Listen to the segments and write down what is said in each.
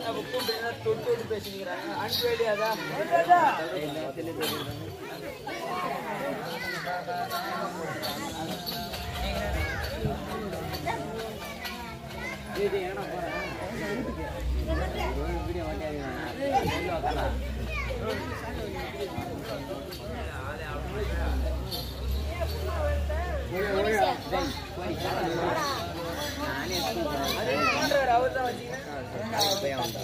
அப்ப கூப்பிட்டு என்ன தொட்டு தொட்டு பேசிக்கிறாங்க அனுப்பி வேலையாதா அது பண்றாரு அவர் தான் வச்சுக்கிறேன்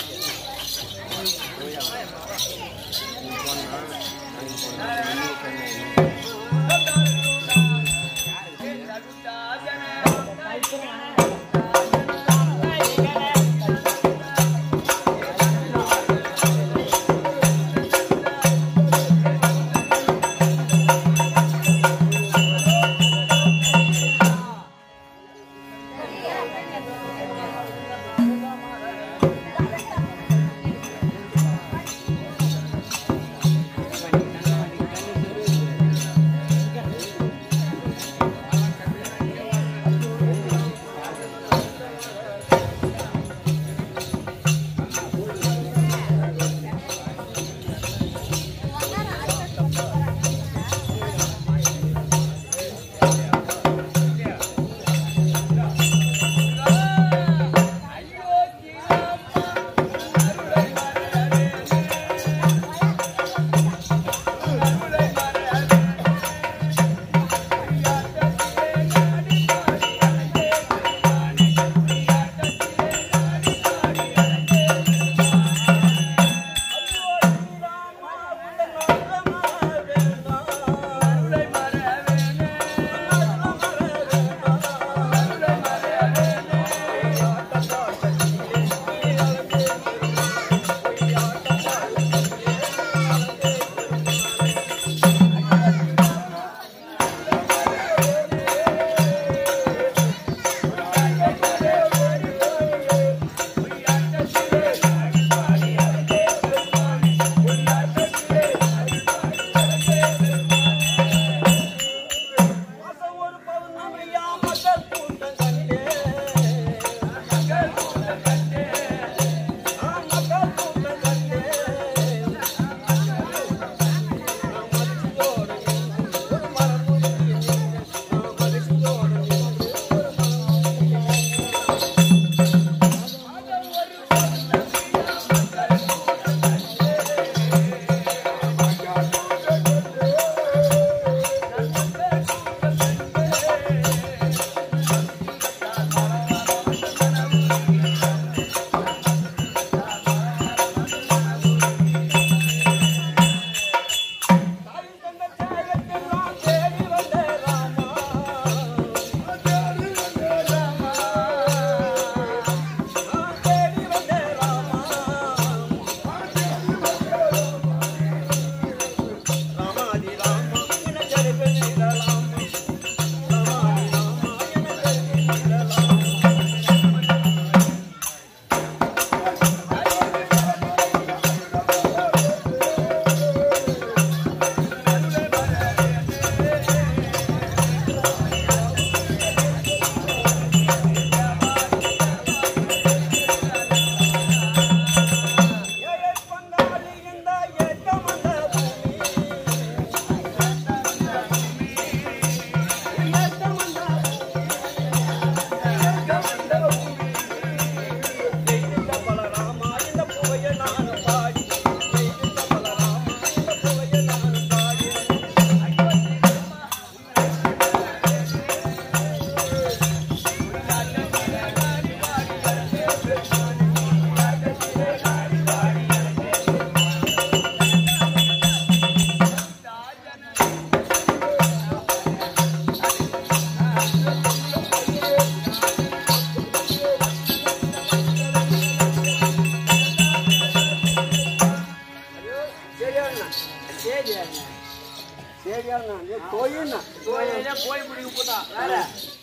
கோயில்னா கோயிலே போய் பிடிக்க போட்டான் வேற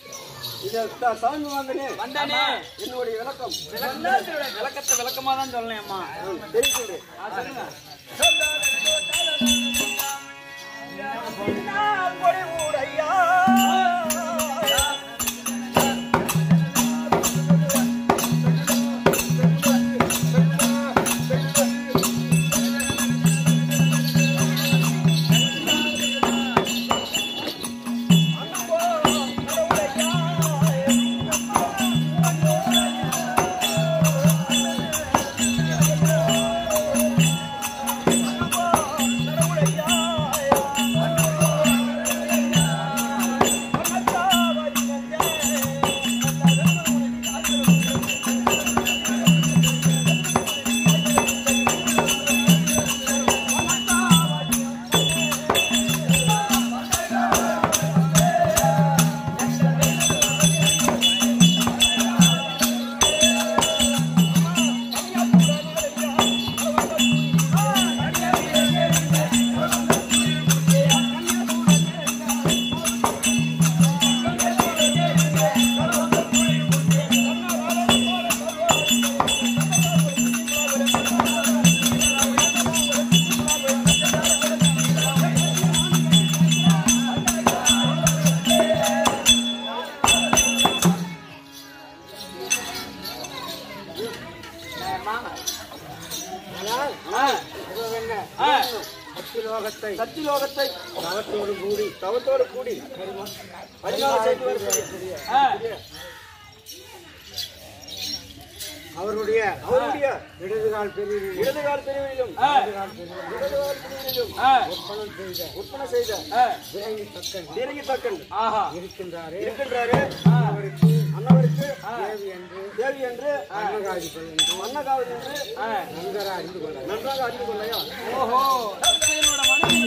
இத த- சாமி வந்தனே வந்தானே என்னுடைய விளக்கம் விளக்கத்தோட விளக்கத்தை விளக்கமா தான் சொல்லணும் அம்மா தெரிவிக்கிறேன் ஆ, சொல்லுங்க கண்ணாடி ஆமா ஆனால் ஆ, இதோ என்ன ஆ. சத்திலோகத்தை சத்திலோகத்தை தவத்தோடு கூடி தவத்தோடு கூடி பரிமாணம் செய்து வரக்கூடிய ஆ, அவருடைய அவருடைய இடதுகால் பெரிய இடதுகால் பிரிவிலும் இடதுகால் ஆ, பெரிய இடதுகால் பிரிவிலும் ஒப்பனம் ஆ, செய்த ஒப்பனை செய்த ஆ, விரங்கி தக்கன் நெருங்கி தக்கன் ஆஹா ஆஹா இருக்கின்றாரே இருக்கின்றாரு அவருக்கு அன்னவருக்கு தேவி என்று தேவி என்று அன்னகாதிபதி என்று அன்னகாவல் என்று நன்கர அறிந்து கொள்ள நன்றாக அறிந்து கொள்ளையா ஓஹோ என்னோட மனைவி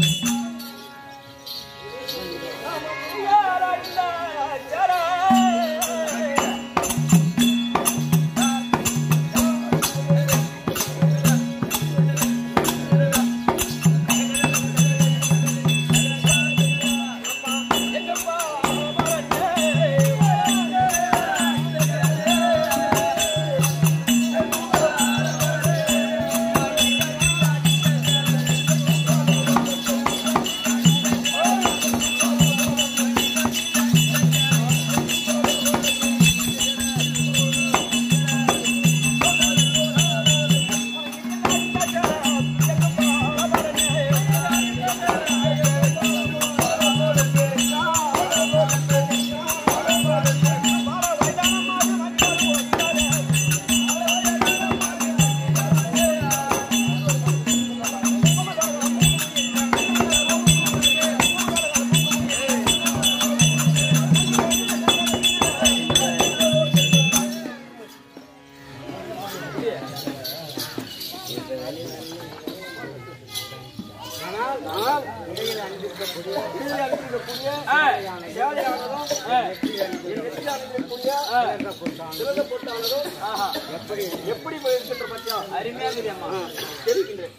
ஆனால் ஆனால் இடையில் அணிந்திருக்கக்கூடிய இறுதியில் அனுப்பியிருக்கக்கூடிய சேவையானதும் என் நெற்றியில் அனுப்பியிருக்கக்கூடிய சிறந்த பொட்டானதும் எப்படி எப்படி போயிருக்கின்ற பத்தியா அருமையாக அம்மா தெரிவிக்கின்றேன்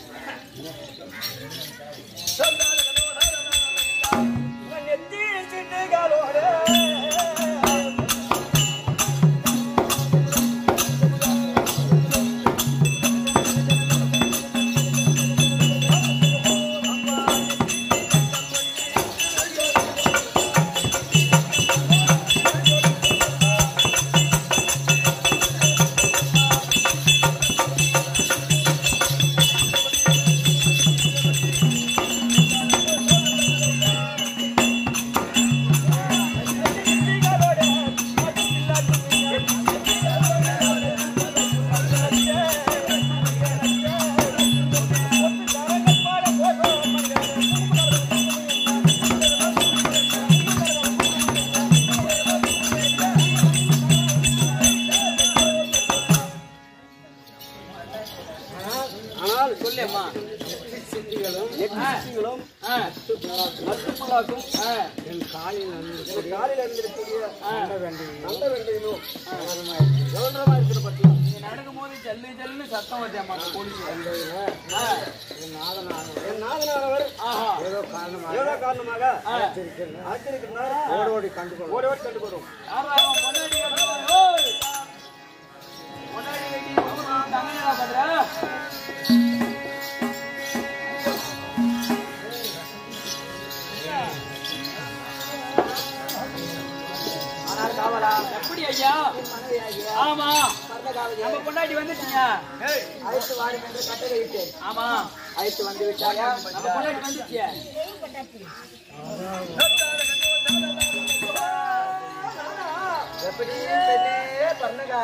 ஆனால் சொல்லேம்மா சித்திகளும் நெற்றிகளும் நட்டுப்புள்ளாக்கும் என் காலில் என் அணிந்திருக்கக்கூடிய காலில் இருந்திருக்கக்கூடிய நல்ல வேண்டியும் நல்ல வெண்டையிலும் கவனமா இருக்கிற பத்தியா நீங்க நடக்கும்போது ஜல்லு ஜல்லுன்னு சத்தம் வருது அம்மா போலீஸ் என் நாதனான என் நாதனானவர் ஆஹா ஏதோ காரணமாக ஏதோ காரணமாக அழைத்திருக்கிறார் ஓடி ஓடி கண்டுக்கொள்ள ஓடி ஓடி கண்டு போறோம் யாரா அவன் பொண்டாட்டி கட்டுவான்? ஓய்! பொண்டாட்டி கட்டி அவன் தங்கனடா பாக்குறா? ஆனால் காவலா, எப்படி ஐயா ஆமா நம்ம பொண்டாட்டி வந்துட்டீங்க அழைத்து வாரும் என்று கட்டளையிட்டேன் ஆமா அழைத்து வந்து விட்டாயா நம்ம பொண்டாட்டி வந்துச்சு எப்படி பெண்ணே பண்ணுங்க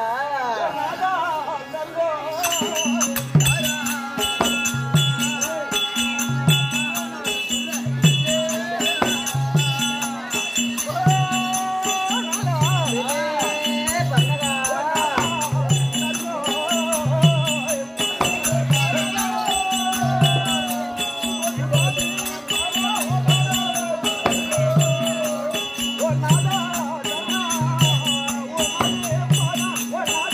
Oh,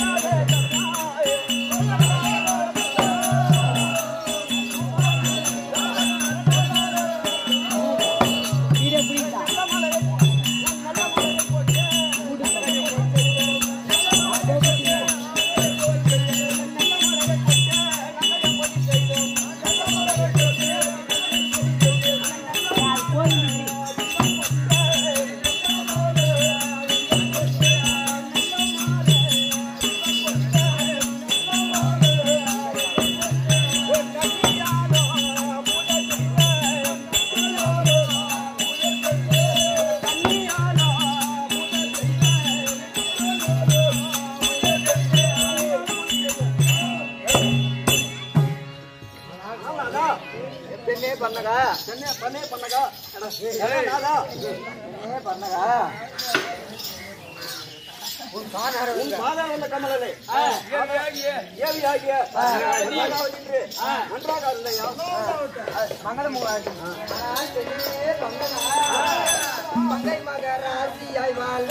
பண்ணகா என்ன பண்ணே பண்ணக்கா ஏய். நாதா ஏ பண்ணகா உன் பாதா வந்த கமலலே ஏவி ஆகிய நன்றாக நின்று நன்றாக இல்லையா மங்களமுகாசி மங்கை மகராசியாய் வாழ்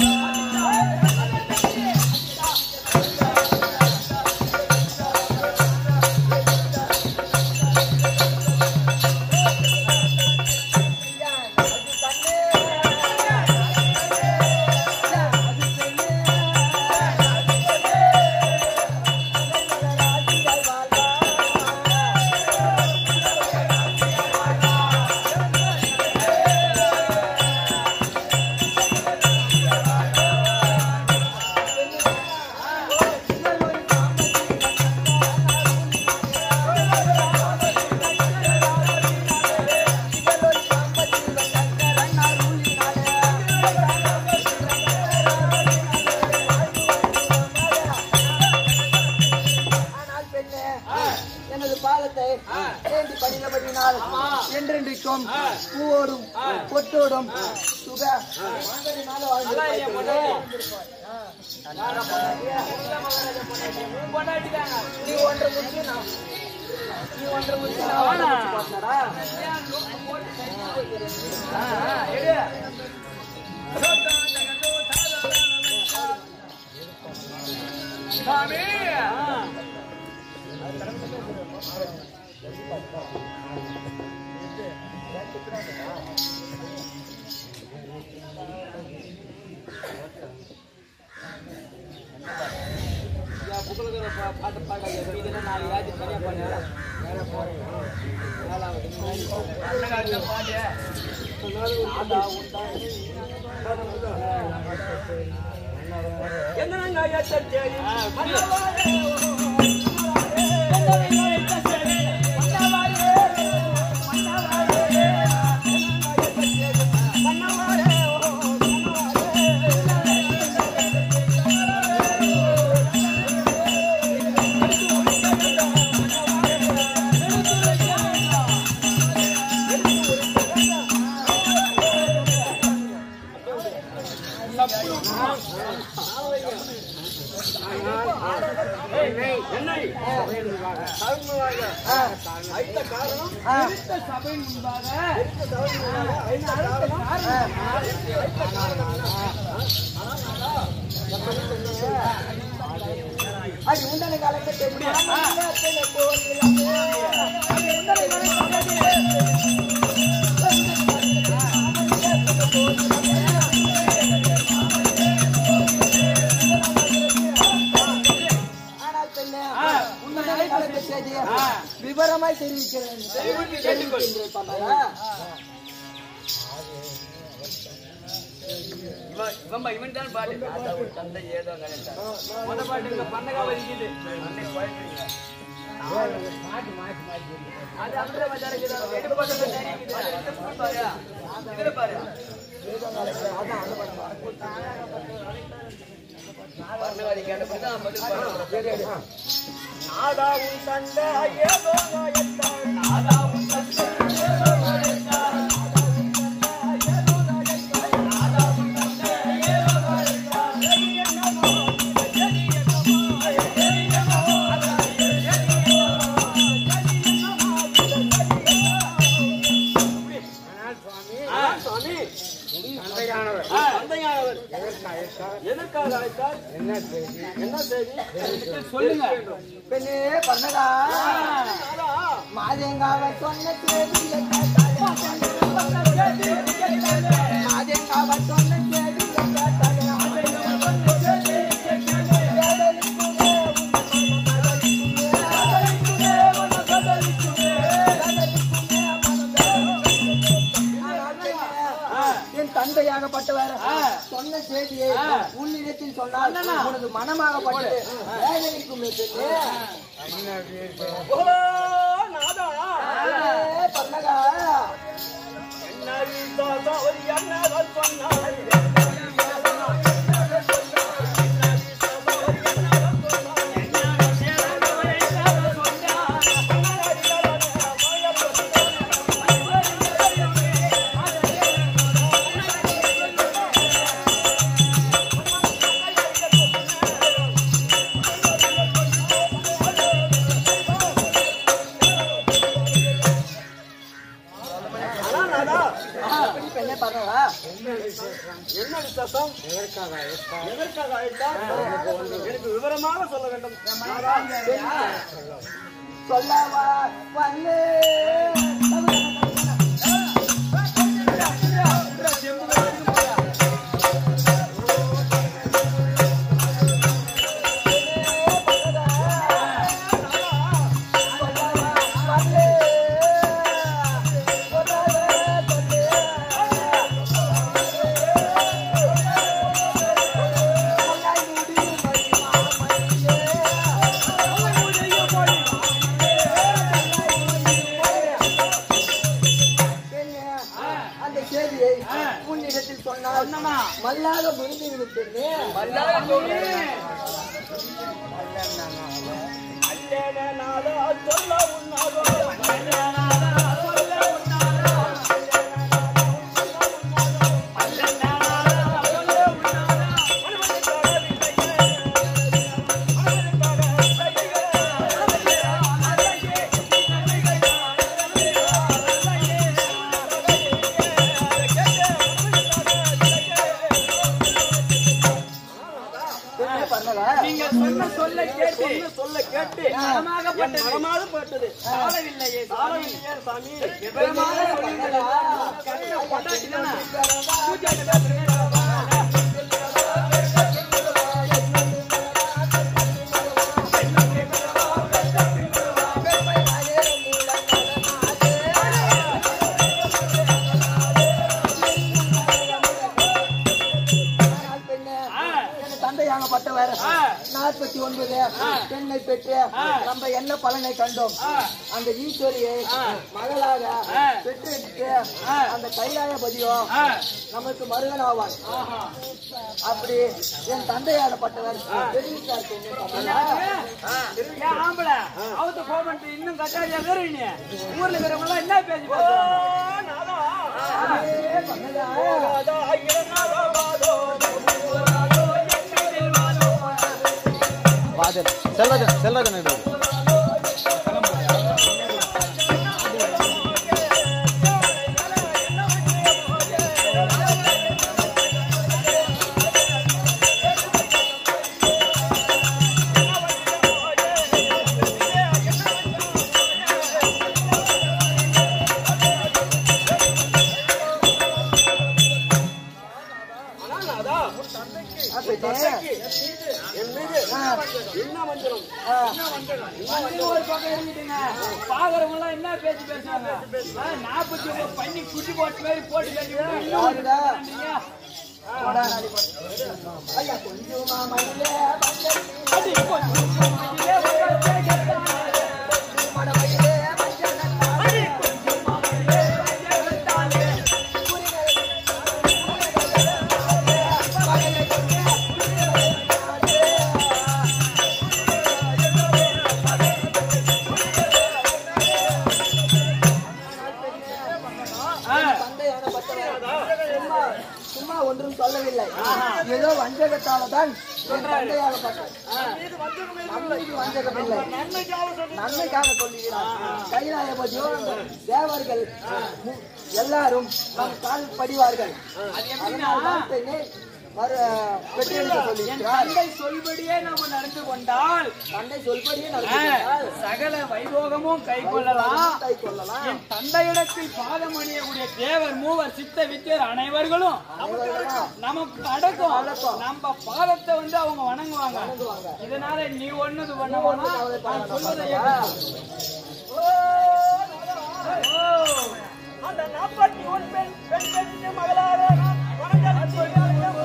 ஆனால் பெண்ணே எனது பாதத்தை ஏந்தி பணிந்தபடினால் என்றென்றைக்கும் பூவோடும் பொட்டோடும் சுக மாங்கனினால வாழ்ந்திருப்பாய் நீ ஒன்றை முடிச்சு நான் நீ ஒன்றை முடிச்சு நான் ஒன்றை முடிச்சு பார்த்தனடா. சாமி பாட்டு பாடாது இதெல்லாம் நாலு ராஜி தனியா பண்ண வேற போறேன் என்னங்க எச்சரி என்னை தகுந்ததாக ஐத்த காரணம் இருந்த சபையின் முன்பாக ஐத்த காரணம் அது உண்டனை காலத்தை தெரியும் அது உண்டனை காலத்தை ஆனால் பெண்ணே, உன்னுடைய காலத்தை செய்தியை விவரமாய் தெரிவிக்கிறேன் தெரிவிக்கின்றேன் பண்ணாயா? இவன் இவன் இவன் தான் பாட்டு ஆத்தாவோட தந்தை ஏதோ கணேசன் முத பாட்டு இங்க பண்ணகா வலிக்குது அன்னை குழந்தைங்க அது அப்படியே வந்தாரு எட்டு பசங்க தெரியுது பாரு இதுல பாரு பண்ணவாதி கேட்டப்படி தான் பதில் பாரு நாதா உன் தந்தை ஏதோ நாயத்தான் நாதா உன் தந்தை ஏதோ நாயத்தான். நாதா உன் தந்தை ஏதோ நாயத்தான். சுவாமி தந்தையானவர் தந்தையானவர் எதற்காக அழைத்தார் என்ன செய்தி என்ன செய்தி சொல்லுங்க பெண்ணே பண்ணதா மாதேங்காவை சொன்ன தேதியை கேட்டாலே. மாதேங்காவை சொன்ன தேதியை கேட்டாலே. என் தந்தையாகப்பட்டவர் சொன்ன செய்தியை உன்னிடத்தில் சொன்னால் உனது மனமாகப்பட்டு வேதனைக்கும் ஓ நாதா பண்ணகா என்ன தாத்தா ஒரு என்ன சொன்னாய் சொன்னா எதற்காக அழைத்தார் எனக்கு விவரமாக சொல்ல வேண்டும் நாதா, சொல்லவா வந்து அந்த செய்தியை உன்னிடத்தில் சொன்னால் மல்லாக முடிந்து விட்டேனே அல்லேன நாதா, சொல்ல உன்னாதோ. நீங்க சொன்ன சொல்ல கேட்டு சொன்ன சொல்ல கேட்டு மனமாகப்பட்டது. என் மனமாகப்பட்டது. சாலவில்லையே சாமி சாலவில்லையே சாமி. விவரமாக சொல்லுங்கள். கண்ணை பொட்டாட்டிதானா? பூஜை பேசுறேன். தந்தையாகப்பட்டவர் நாற்பத்தி ஒன்பது பெண்ணை பெற்று நம்ம என்ன பலனை கண்டோம் அந்த ஈஸ்வரியை மகளாக பெற்றெடுத்து அந்த கைலாயபதியோ நமக்கு மருகன் ஆவார் அப்படி என் தந்தையாகப்பட்டவர் தெரிவித்தார் பெண்ணே தமிழா. ஏன் ஆம்பளை? அவுத்து phone பண்ணிட்டு இன்னும் கட்டாரியா இருக்கிறீங்க? ஊர்ல இருக்கிறவங்க எல்லாம் என்ன பேசி ஓ, பேசுறாங்க? நாதா. அதே தமிழா. நாதா, இரநாதா, வாதோ. செல்வதன் செல்வதன் இது ஆனா நாதா, அப்படி என் மீது என்ன மஞ்சளும் வந்து ஒரு பக்கம் இருந்துட்டுங்க. பாக்குறவங்க எல்லாம் என்ன பேச்சு பேசுறாங்க? ஆ, நாற்பத்தி ஒன்பது பண்ணி குட்டி போட்டு மாதிரி போட்டு பேசி விட்டு இன்னும் ஒரு யாருடா? பண்றீங்க. போடா, நாடி போடு. ஐயா கொஞ்சமா மயிலே மஞ்சள் அடி, கொஞ்சம் இதே ஒரு கேட்டாங்க. மட மயிலே மஞ்சள் அடி, கொஞ்சம் மாமலே கேட்டாங்க. ஆ, தந்தையாகப்பட்டவர் சும்மா சும்மா ஒன்றும் சொல்லவில்லை ஏதோ வஞ்சகத்தால தான் என் தந்தையாகப்பட்டவர் நம்மீது வஞ்சகமில்லை நன்மைக்காக சொல்லுகிறார் கைலாயபதியோ அந்த தேவர்கள் மு- எல்லாரும் நம் கால் படிவார்கள் அது எப்படின்னா, அதனால் தான் பெண்ணை மறு பெற்றெடுக்க என் சொல்லுகிறார் தந்தை சொல்படியே நாம நடந்து கொண்டால் தந்தை சொல்படியே ஆ, நடக்கிறார் சகல வைபோகமும் கை கொள்ளலாம் கை கொள்ளலாம் என் தந்தையிடத்தில் பாதம் அணியக்கூடிய தேவர் மூவர் சித்த வித்தியர் அனைவர்களும் அனைவரும் நமக்கு அடக்கம் நம்ம பாதத்தை வந்து அவங்க வணங்குவாங்க வணங்குவாங்க. இதனால நீ ஒண்ணு இது பண்ண வேணாம். கவலைப்பட நான் சொல்வதை வேண்டாம். ஏற்றுக்கொள். ஓ, அந்த நாற்பத்தி ஒன் பெண் பெண் பெற்று மகளாக நான் வணங்கல் செய்கிறேன்.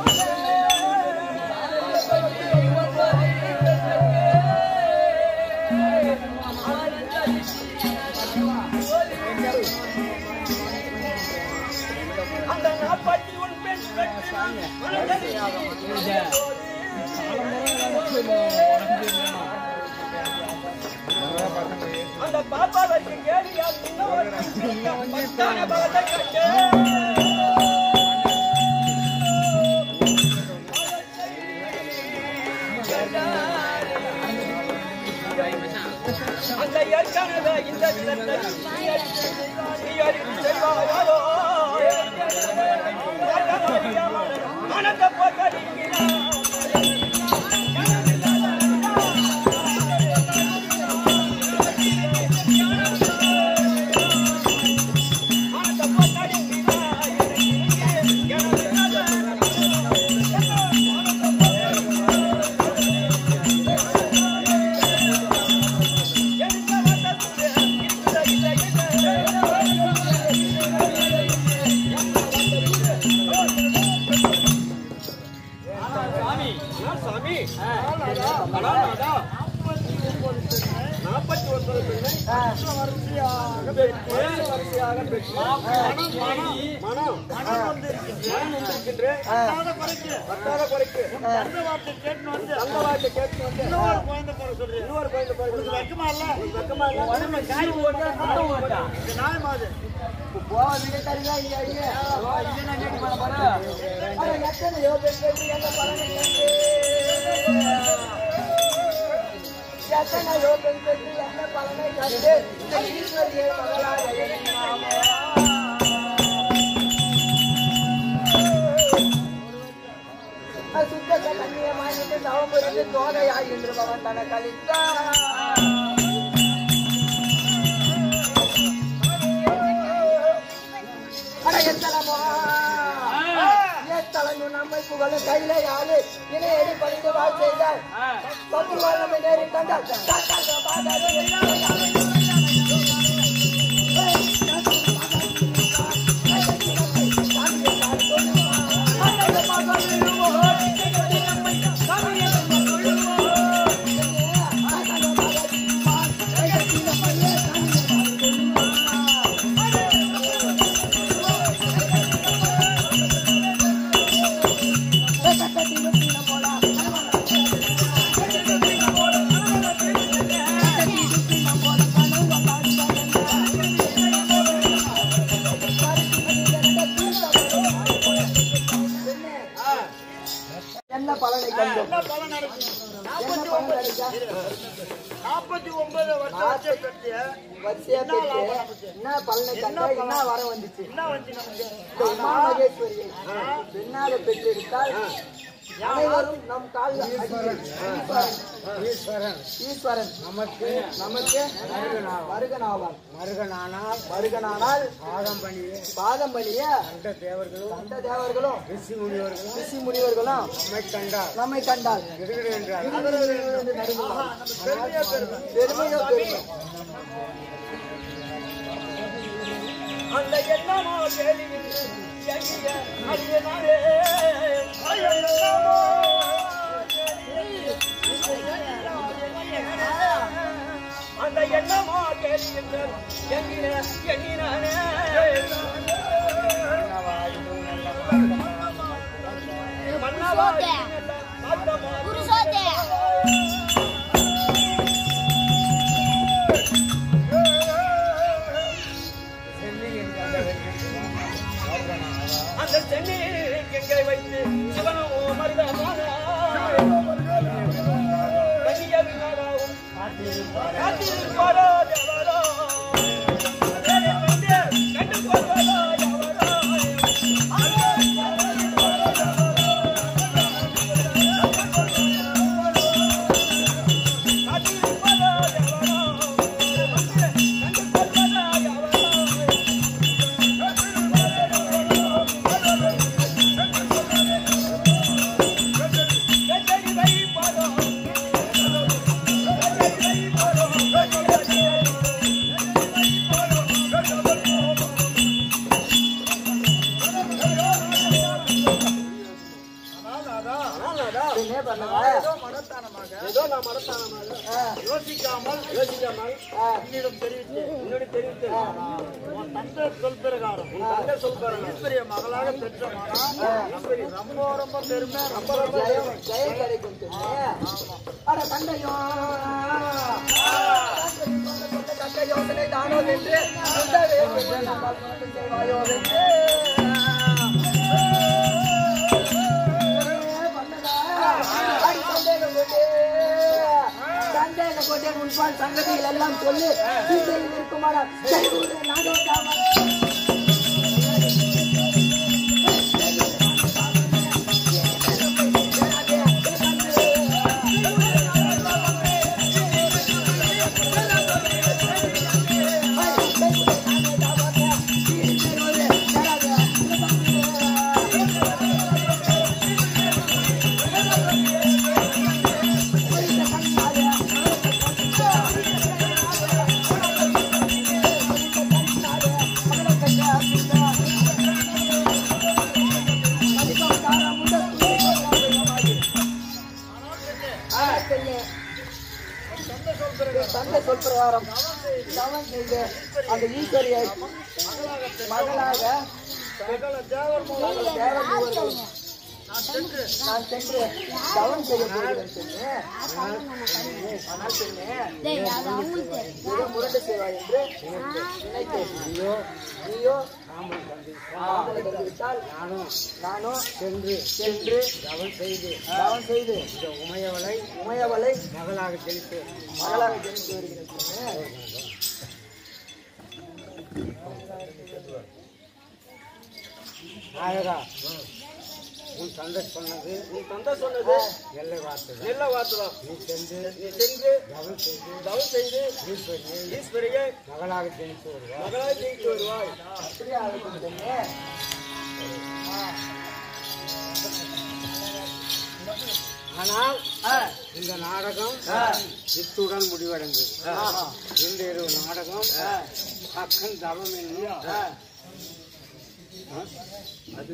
அந்த நாற்பத்தி ஒன் பெண் பெற்று நான் வணங்கல் செய்கிறேன். அந்த பாப்பாவுக்கு கேடியா இன்னும் பத்தான பலத்தை கட்டு அந்த ஏற்கனவே இந்த விதத்தை நீ அறிந்து செய்வாய், நீ அறிந்து செய்வாயோ? மனத்தை போக்கடிக்கிறான் மனத்தை சாமி சாமி அடா, நாற்பத்தி ஒன்பது பெண்ணை வரிசையாக பெற்று வரிசையாக பெற்று மனம் மனம் வந்திருக்கின்ற பத்தாத குறைக்கு பத்தாத குறைக்கு அந்த வார்த்தை கேட்டு வந்து அந்த வார்த்தை கேட்டு வந்து இன்னொரு குழந்தை போற சொல்றீங்க இன்னொரு குழந்தை போற உங்களுக்கு வெக்கமா இல்ல வெக்கமா இல்ல உடம்பு காய் போட்டா சுத்தம் போட்டா. இது நியாயமா அது போவதுக்கு தருகா இங்க அடிங்க வா, இது என்ன கேட்டு பண்ண போற? ஆனா எத்தனையோ பெண்களுக்கு எந்த பலனை கண்டு எத்தனையோ பெண்களுக்கு எந்த பலனை கண்டு இந்த ஈஸ்வரியை மகளாக எண்ணினாமோ சுத்த கண்ணியமாய் நின்று தவம் புரிந்து தோகையாய் என்று பவன் தனக்கு அளித்தான் அட எத்தனமோ எத்தளங்கும் நம்மை புகழ கையில யாரு இணையடி படித்து வாழ் செய்தார் ஆ, பத்துருவாய் நம்மை நேரி கண்டார் காட்டாக பாடாத என்ன பலனை கண்டோம் என்ன பலன் நடக்கும் என்ன பலன் கிடைச்சா நாற்பத்தி ஒன்பது வருஷம் வச்சு பெற்று வரிசையா பெற்று என்ன பலனை கண்டா என்ன வரம் வந்துச்சு என்ன வந்து நமக்கு இந்த உமா மகேஸ்வரியை பெண்ணாக பெற்றெடுத்தால் அனைவரும் நம் காலில் ஈஸ்வரன் ஈஸ்வரன் நமக்கு நமக்கு மருகனாவான் மருகனானால் மருகனானால் பாதம் பணிய பாதம் பணிய கண்ட தேவர்களும் கண்ட தேவர்களும் ரிஷி முனிவர்களும் ரிஷி முனிவர்களும் நம்மை கண்டால் நம்மை கண்டால் பெருமையோ பெருமை அந்த எண்ணமோ கேள்வி எங்கிய அடியனாரே ஐயனமோ அந்த எண்ணமோ கேள்வி எங்கிய எண்ணினானே மன்னவா மாட்டமா புருஷோத்தே அந்த சென்னி எங்கே வைத்து சிவனோ மருதமான கன்னியர்களாகவும் காத்திருப்பாரோ தேவரோ வேலை வந்து கண்டுகொள்வாரோ எவரோ காத்திருப்பாரோ எவரோ கண்டுகொள்வாரோ எவரோ என்ன பண்ணவா ஏதோ நான் மனத்தானமாக யோசிக்காமல் யோசிக்காமல் உன்னிடம் தெரிவித்து உன்னிடம் தெரிவித்து உன் தந்தை சொல் பிரகாரம் உன் தந்தை சொல் பிரகாரம் ஈஸ்வரிய மகளாக பெற்ற மகனா ஈஸ்வரி ரொம்ப ரொம்ப பெருமை ரொம்ப ரொம்ப ஜெயம் ஜெயம் கிடைக்கும் தெரியுமா? அட கண்டையோ கண்ட யோசனை தானோ வென்று அந்த வேண்டிய நம்ம செய்வாயோ வென்று சந்தேக கொண்டே முன்பால் சங்கதிகள் எல்லாம் சொல்லி சீதையில் இருக்குமாடா நாடோட்டாமல் தந்தை சொல் பிரகாரம் தவம் செய்து அந்த ஈஸ்வரியை மகளாக சகல தேவர் மூலம் தேவதூதர்கள் நான் சென்று தவம் செய்ய போகிறேன் சொன்னேன் ஆனால் சொன்னேன் மிக முரண்டு செய்வாய் என்று நினைத்தேன் நீயோ நீயோ காமலை கண்டுவிட்டால் நானும் நானும் சென்று சென்று தவம் செய்து தவம் செய்து இந்த உமையவளை உமையவளை மகளாக ஜெனித்து மகளாக ஜெனித்து வருகிறேன் சொன்னேன் நாயகா உன் தந்தை சொன்னது உன் தந்தை சொன்னது எல்லை வார்த்தை நல்ல வார்த்தை தான் நீ சென்று நீ சென்று தவம் செய்து தவம் செய்து ஈஸ்வரியை ஈஸ்வரியை மகளாக ஜெனித்து வருவார் மகளாய் ஜெயித்து வருவாய் அப்படியே ஆகட்டும் சொன்னேன் ஆனால் இந்த நாடகம் இத்துடன் முடிவடைந்தது இந்த இரவு நாடகம் அக்கன் தவம் என்னும் அது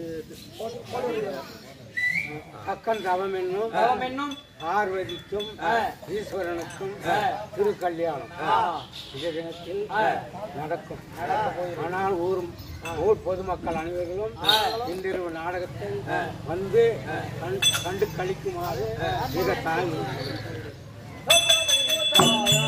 அக்கன் தவம் என்னும் தவம் என்னும் பார்வதிக்கும் ஈஸ்வரனுக்கும் திரு கல்யாணம் இந்த தினத்தில் நடக்கும் ஆனால் ஊர் ஊர் பொதுமக்கள் அனைவர்களும் இன்றிரவு நாடகத்தை வந்து கண்- கண்டு கழிக்குமாறு மிக தாழ்வு